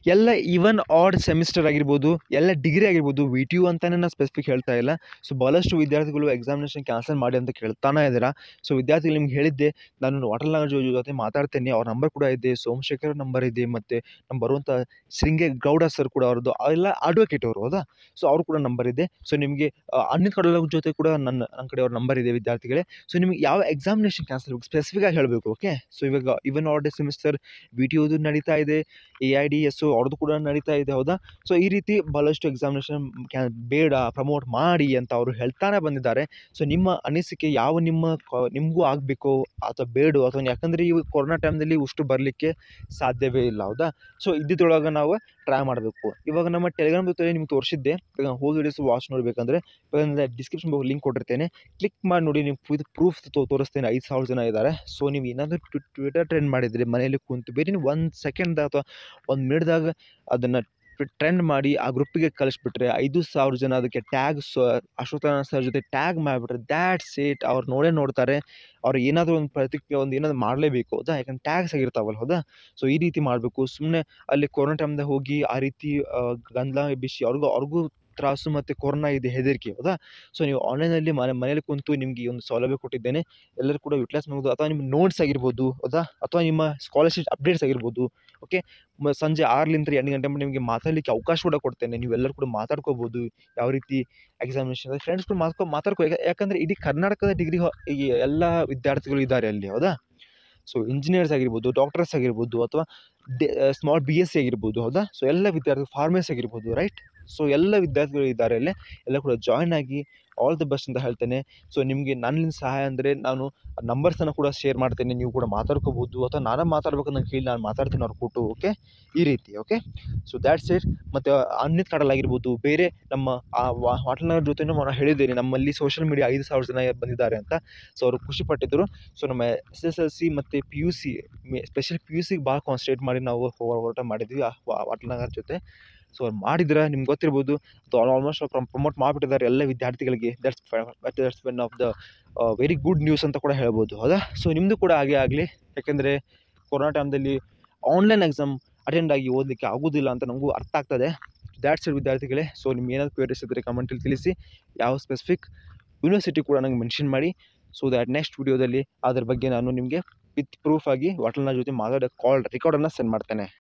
ಎಲ್ಲ even add semester ಆಗಿರ್ಬೋದು ಎಲ್ಲ ಡಿಗ್ರಿ ಆಗಿರ್ಬೋದು ವಿ ಟಿ ಯು ಅಂತಲೇ ನಾನು ಸ್ಪೆಸಿಫಿಕ್ ಹೇಳ್ತಾ ಇಲ್ಲ ಸೊ ಭಾಳಷ್ಟು ವಿದ್ಯಾರ್ಥಿಗಳು ಎಕ್ಸಾಮಿನೇಷನ್ ಕ್ಯಾನ್ಸಲ್ ಮಾಡಿ ಅಂತ ಕೇಳ್ತಾನೆ ಇದ್ದೀರಾ ಸೊ ವಿದ್ಯಾರ್ಥಿಗಳು ನಿಮ್ಗೆ ಹೇಳಿದ್ದೆ ನಾನು ವಾಟರ್ ನಾಗರಾಜ್ ಜೊತೆ ಮಾತಾಡ್ತೇನೆ ಅವ್ರ ನಂಬರ್ ಕೂಡ ಇದೆ ಸೋಮಶೇಖರ್ ನಂಬರ್ ಇದೆ ಮತ್ತು ನಮ್ಮ ಬರುವಂಥ ಶೃಂಗೇ ಗೌಡ ಸರ್ ಕೂಡ ಅವ್ರದ್ದು ಎಲ್ಲ ಅಡ್ವೊಕೇಟ್ ಅವರು ಹೌದಾ ಸೊ ಅವ್ರು ಕೂಡ ನಂಬರ್ ಇದೆ ಸೊ ನಿಮಗೆ ಅನಿಲ್ ಕಡಲ ಜೊತೆ ಕೂಡ ನನ್ನ ನನ್ನ ಕಡೆ ಅವ್ರ ನಂಬರ್ ಇದೆ ವಿದ್ಯಾರ್ಥಿಗಳೇ ಸೊ ನಿಮಗೆ ಯಾವ ಎಕ್ಸಾಮಿನೇಷನ್ ಕ್ಯಾನ್ಸಲ್ ಸ್ಪೆಸಿಫಿಕ್ ಆಗಿ ಹೇಳಬೇಕು ಓಕೆ ಸೊ ಇವಾಗ even order semester V T ಯುದು ನಡೀತಾ ಇದೆ ಎ ಐ ಡಿ ಎಸ್ ಅವ್ರದ್ದು ಕೂಡ ನಡೀತಾ ಇದೆ ಹೌದಾ ಸೊ ಈ ರೀತಿ ಭಾಳಷ್ಟು ಎಕ್ಸಾಮಿನೇಷನ್ ಕ್ಯಾ ಬೇಡ ಪ್ರಮೋಟ್ ಮಾಡಿ ಅಂತ ಅವರು ಹೇಳ್ತಾನೆ ಬಂದಿದ್ದಾರೆ ಸೊ ನಿಮ್ಮ ಅನಿಸಿಕೆ ಯಾವ ನಿಮ್ಮ ಕ- ನಿಮಗೂ ಆಗಬೇಕು ಅಥವಾ ಬೇಡ ಅಥವಾ ಯಾಕಂದರೆ ಇವು ಕೊರೋನಾ ಟೈಮ್ದಲ್ಲಿ ಉಷ್ಟು ಬರಲಿಕ್ಕೆ ಸಾಧ್ಯವೇ ಇಲ್ಲ ಹೌದಾ ಸೊ ಇದ್ದಿದ್ದೊಳಗೆ ನಾವು ಟ್ರೈ ಮಾಡಬೇಕು ಇವಾಗ ನಮ್ಮ ಟೆಲಿಗ್ರಾಮ್ ಜೊತೆ ನಿಮ್ಗೆ ತೋರಿಸಿದ್ದೆ ಇವಾಗ ಹೋದ ವೀಡಿಯೋಸ್ ವಾಚ್ ನೋಡಬೇಕಂದ್ರೆ ಇವಾಗ ಡಿಸ್ಕ್ರಿಪ್ಷನ್ ಬಾಕ್ಸ್ ಲಿಂಕ್ ಕೊಟ್ಟಿರ್ತೇನೆ ಕ್ಲಿಕ್ ಮಾಡಿ ನೋಡಿ ನೀವು ಇದು ಪ್ರೂಫ್ ತೋರಿಸ್ತೇನೆ ಐದು ಸಾವಿರ ಜನ ಇದ್ದಾರೆ ಸೊ ನೀವು ಏನಾದರೂ ಟ್ವಿಟರ್ ಟ್ರೆಂಡ್ ಮಾಡಿದರೆ ಮನೆಯಲ್ಲಿ ಕುಂತು ಬೇರೆ ನೀವು ಒಂದು ಸೆಕೆಂಡ್ ಅಥವಾ ಒಂದು ಮಿನಿಟ್ದಾಗ ಅದನ್ನು ಟ್ರೆಂಡ್ ಮಾಡಿ ಆ ಗ್ರೂಪಿಗೆ ಕಳಿಸ್ಬಿಟ್ರೆ ಐದು ಸಾವಿರ ಜನ ಅದಕ್ಕೆ ಟ್ಯಾಗ್ ಸ ಅಶ್ವತ್ಥಾನ ಸರ್ ಜೊತೆ ಟ್ಯಾಗ್ ಮಾಡಿಬಿಟ್ರೆ ದ್ಯಾಟ್ಸ್ ಇಟ್ ಅವ್ರು ನೋಡೇ ನೋಡ್ತಾರೆ ಅವ್ರು ಏನಾದರೂ ಒಂದು ಪ್ರತಿಕ್ರಿಯೆ ಒಂದು ಏನಾದರೂ ಮಾಡಲೇಬೇಕು ಹೌದಾ ಯಾಕಂದ್ರೆ ಟ್ಯಾಗ್ಸ್ ಆಗಿರ್ತಾವಲ್ಲ ಹೌದಾ ಸೊ ಈ ರೀತಿ ಮಾಡಬೇಕು ಸುಮ್ಮನೆ ಅಲ್ಲಿ ಕೊರೋನಾ ಟೈಮ್ದಾಗ ಹೋಗಿ ಆ ರೀತಿ ಆ, ಗಂಧ ಬಿಸಿ ಅವ್ರಿಗೂ ಅವ್ರಿಗೂ ತ್ರಾಸು ಮತ್ತು ಕೊರೋನಾ ಇದೆ ಹೆದರಿಕೆ ಹೌದಾ ಸೊ ನೀವು ಆನ್ಲೈನಲ್ಲಿ ಮನೆ ಮನೇಲಿ ಕುಂತು ನಿಮಗೆ ಈ ಒಂದು ಸೌಲಭ್ಯ ಕೊಟ್ಟಿದ್ದೇನೆ ಎಲ್ಲರೂ ಕೂಡ ಯುಟಿಲೈಸ್ ಮಾಡ್ಬೋದು ಅಥವಾ ನಿಮ್ಮ ನೋಟ್ಸ್ ಆಗಿರ್ಬೋದು ಹೌದಾ ಅಥವಾ ನಿಮ್ಮ ಸ್ಕಾಲರ್ಶಿಪ್ ಅಪ್ಡೇಟ್ಸ್ ಆಗಿರ್ಬೋದು ಓಕೆ ಮ ಸಂಜೆ ಆರರಿಂದ ಎಂಟು ಗಂಟೆ ಮಟ್ಟ ನಿಮಗೆ ಮಾತಾಡಲಿಕ್ಕೆ ಅವಕಾಶ ಕೂಡ ಕೊಡ್ತೇನೆ ನೀವೆಲ್ಲರೂ ಕೂಡ ಮಾತಾಡ್ಕೋಬೋದು ಯಾವ ರೀತಿ ಎಕ್ಸಾಮಿನೇಷನ್ ಫ್ರೆಂಡ್ಸ್ ಕೂಡ ಮಾತ್ಕೊ ಮಾತಾಡ್ಕೋ ಯಾಕ- ಯಾಕಂದರೆ ಇಡೀ ಕರ್ನಾಟಕದ ಡಿಗ್ರಿ ಈ ಎಲ್ಲ ವಿದ್ಯಾರ್ಥಿಗಳು ಇದ್ದಾರೆ ಅಲ್ಲಿ ಹೌದಾ ಸೊ ಇಂಜಿನಿಯರ್ಸ್ ಆಗಿರ್ಬೋದು ಡಾಕ್ಟರ್ಸ್ ಆಗಿರ್ಬೋದು ಅಥವಾ ಡೆ ಸ್ಮಾಲ್ ಬಿ ಎಸ್ ಸಿ ಆಗಿರ್ಬೋದು ಹೌದಾ ಸೊ ಎಲ್ಲ ವಿದ್ಯಾರ್ಥಿ ಫಾರ್ಮರ್ಸ್ ಆಗಿರ್ಬೋದು ರೈಟ್ ಸೊ ಎಲ್ಲ ವಿದ್ಯಾರ್ಥಿಗಳು ಇದ್ದಾರೆ ಅಲ್ಲೇ ಎಲ್ಲ ಕೂಡ ಜಾಯ್ನ್ ಆಗಿ ಆಲ್ ದ ಬೆಸ್ಟ್ ಅಂತ ಹೇಳ್ತೇನೆ ಸೊ ನಿಮಗೆ ನನ್ನಿಂದ ಸಹಾಯ ಅಂದರೆ ನಾನು ನಂಬರ್ಸನ್ನು ಕೂಡ ಶೇರ್ ಮಾಡ್ತೇನೆ ನೀವು ಕೂಡ ಮಾತಾಡ್ಕೋಬೋದು ಅಥವಾ ನಾನೇ ಮಾತಾಡ್ಬೇಕಂತ ನಂಗೆ ಹೇಳಿ ನಾನು ಮಾತಾಡ್ತೀನಿ ಅವ್ರು ಕೊಟ್ಟು ಓಕೆ ಈ ರೀತಿ ಓಕೆ ಸೊ ದ್ಯಾಟ್ಸ್ ಇಟ್ ಮತ್ತು ಅನ್ಯತ್ ಕಡಲಾಗಿರ್ಬೋದು ಬೇರೆ ನಮ್ಮ ಆ ವಾಟಲ್ನವ್ರ ಜೊತೆನೂ ನಾನು ಹೇಳಿದ್ದೇನೆ ನಮ್ಮಲ್ಲಿ ಸೋಷಿಯಲ್ ಮೀಡಿಯಾ ಐದು ಸಾವಿರ ಜನ ಬಂದಿದ್ದಾರೆ ಅಂತ ಸೊ ಅವರು ಖುಷಿಪಟ್ಟಿದ್ದರು ಸೊ ನಮ್ಮ ಎಸ್ ಎಸ್ ಎಲ್ ಸಿ ಮತ್ತು P U C special P U ಸಿಗೆ ಭಾಳ ಕಾನ್ಸಂಟ್ರೇಟ್ ಮಾಡಿ ನಾವು ಹೋ- ಹೋರಾಟ ಮಾಡಿದ್ವಿ ಆ ವಾಟಲ್ನಗರ್ ಜೊತೆ ಸೊ ಅವ್ರು ಮಾಡಿದ್ರೆ ನಿಮ್ಗೆ ಗೊತ್ತಿರ್ಬೋದು ಆಲ್ಮೋಸ್ಟ್ ಪ್ರಮೋಟ್ ಮಾಡಿಬಿಟ್ಟಿದ್ದಾರೆ ಎಲ್ಲ ವಿದ್ಯಾರ್ಥಿಗಳಿಗೆ that's that's one of the very good news ಅಂತ ಕೂಡ ಹೇಳ್ಬೋದು ಹೌದಾ ಸೊ ನಿಮ್ಮದು ಕೂಡ ಹಾಗೆ ಆಗಲಿ ಯಾಕೆಂದರೆ ಕೊರೋನಾ ಟೈಮ್ದಲ್ಲಿ ಆನ್ಲೈನ್ ಎಕ್ಸಾಮ್ ಅಟೆಂಡ್ ಆಗಿ ಓದಲಿಕ್ಕೆ ಆಗೋದಿಲ್ಲ ಅಂತ ನಮಗೂ ಅರ್ಥ ಆಗ್ತದೆ ದ್ಯಾಟ್ಸ್ ಇಟ್ ವಿದ್ಯಾರ್ಥಿಗಳೇ ಸೊ ನಿಮ್ಗೆ ಏನಾದ್ರು ಕ್ವೇರೀಸ್ ಇದ್ದರೆ ಕಮೆಂಟಲ್ಲಿ ತಿಳಿಸಿ ಯಾವ ಸ್ಪೆಸಿಫಿಕ್ ಯೂನಿವರ್ಸಿಟಿ ಕೂಡ ನಂಗೆ ಮೆನ್ಷನ್ ಮಾಡಿ ಸೊ ದ್ಯಾಟ್ ನೆಕ್ಸ್ಟ್ ವೀಡಿಯೋದಲ್ಲಿ ಅದ್ರ ಬಗ್ಗೆ ನಾನು ನಿಮಗೆ ವಿತ್ ಪ್ರೂಫ್ ಆಗಿ ವಾಟಲ್ನ ಜೊತೆ ಮಾತಾಡೋ ಕಾಲ್ ರೆಕಾರ್ಡನ್ನು ಸೆಂಡ್ ಮಾಡ್ತೇನೆ